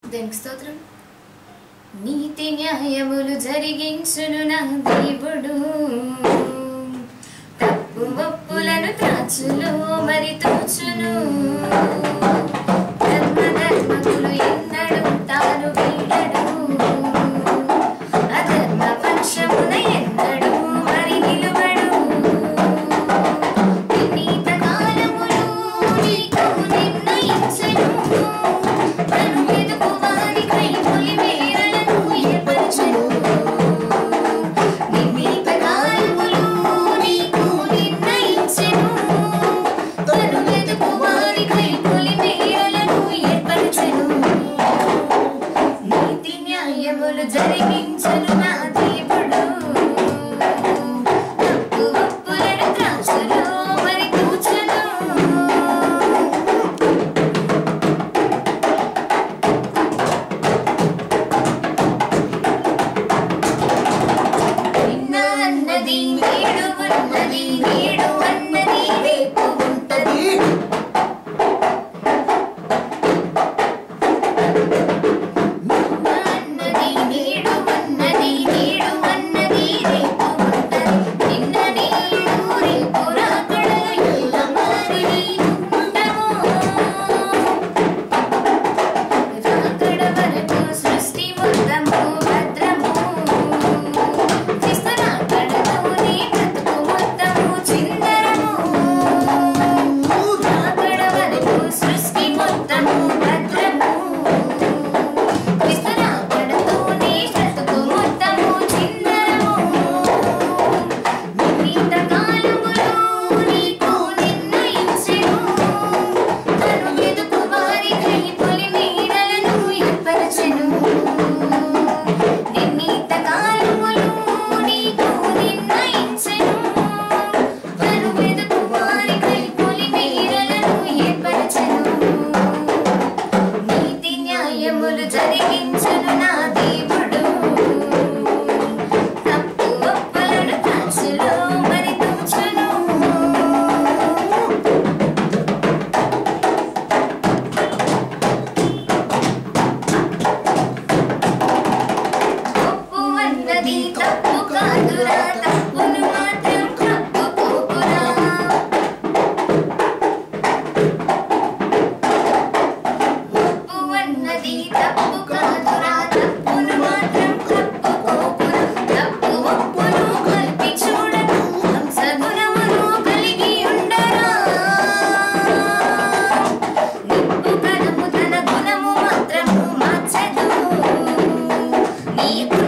దేనికి స్తోత్రం నీతి న్యాయములు జరిగించును నా దేవుడు తప్పు ఒప్పులను త్రాచులు మరి తూచును ధర్మ ధర్మములు ఎన్నడు తాను వీడడు అధర్మ పక్షమున ఎన్నడు మరి నిలువడు వినీత కాలములు నీకు నిర్ణయించెను తను వెతుకు వారికై పొలిమేరలను ఏర్పరచెను. వినీత కాలములు నీకు నిర్ణయించెను. తను వెతుకు వారికై పొలిమేరలను ఏర్పరచెను. నీతి న్యాయములు జరిగించను నా దేవుడు తప్పు ఒప్పులను త్రాసులో మరి కూర్చును నిన్న అన్నది నేడు ఉన్నది నేడు అన్నది రేపు ఉంటది నిన్న అన్నది నేడు ఉన్నది నేడు అన్నది రేపు ఉంటది నిన్న నీవు రేపు రాకడలు ఎలా మారి ఉంటామో రాకడ వరకు సృష్టి మొత్తము భద్రము క్రీస్తు రాకడలోనే బ్రతుకు మొత్తము చిందరము రాకడ వరకు సృష్టి మొత్తము భద్రము క్రీస్తు రాకడలోనే బ్రతుకు మొత్తము చిందరము నిమిత కాలములో నీకు నిర్ణయించెను తను వెతుకు వారికై పొలిమేరలను ఏర్పరచెను. నిర్ణీత కాలములో నీకు నిర్ణయించెను. తను వెతుకు వారికై పొలిమేరలను ఏర్పరచెను. నీతి న్యాయములు జరిగించను నా దేవుడు తప్పు ఒప్పులను త్రాసులో మరి తూచును ఒప్పు అన్నది తప్పు కాదురా తప్పును మాత్రం తప్పుకోకురా ఒప్పు అన్నది తప్పు కాదురా తప్పును మాత్రం తప్పుకోకురా తప్పు ఒప్పును కలిపి చూడను సగుణమును కలిగి ఉండరా నిప్పు కదము తన గుణము మాత్రము మార్చదు నీకు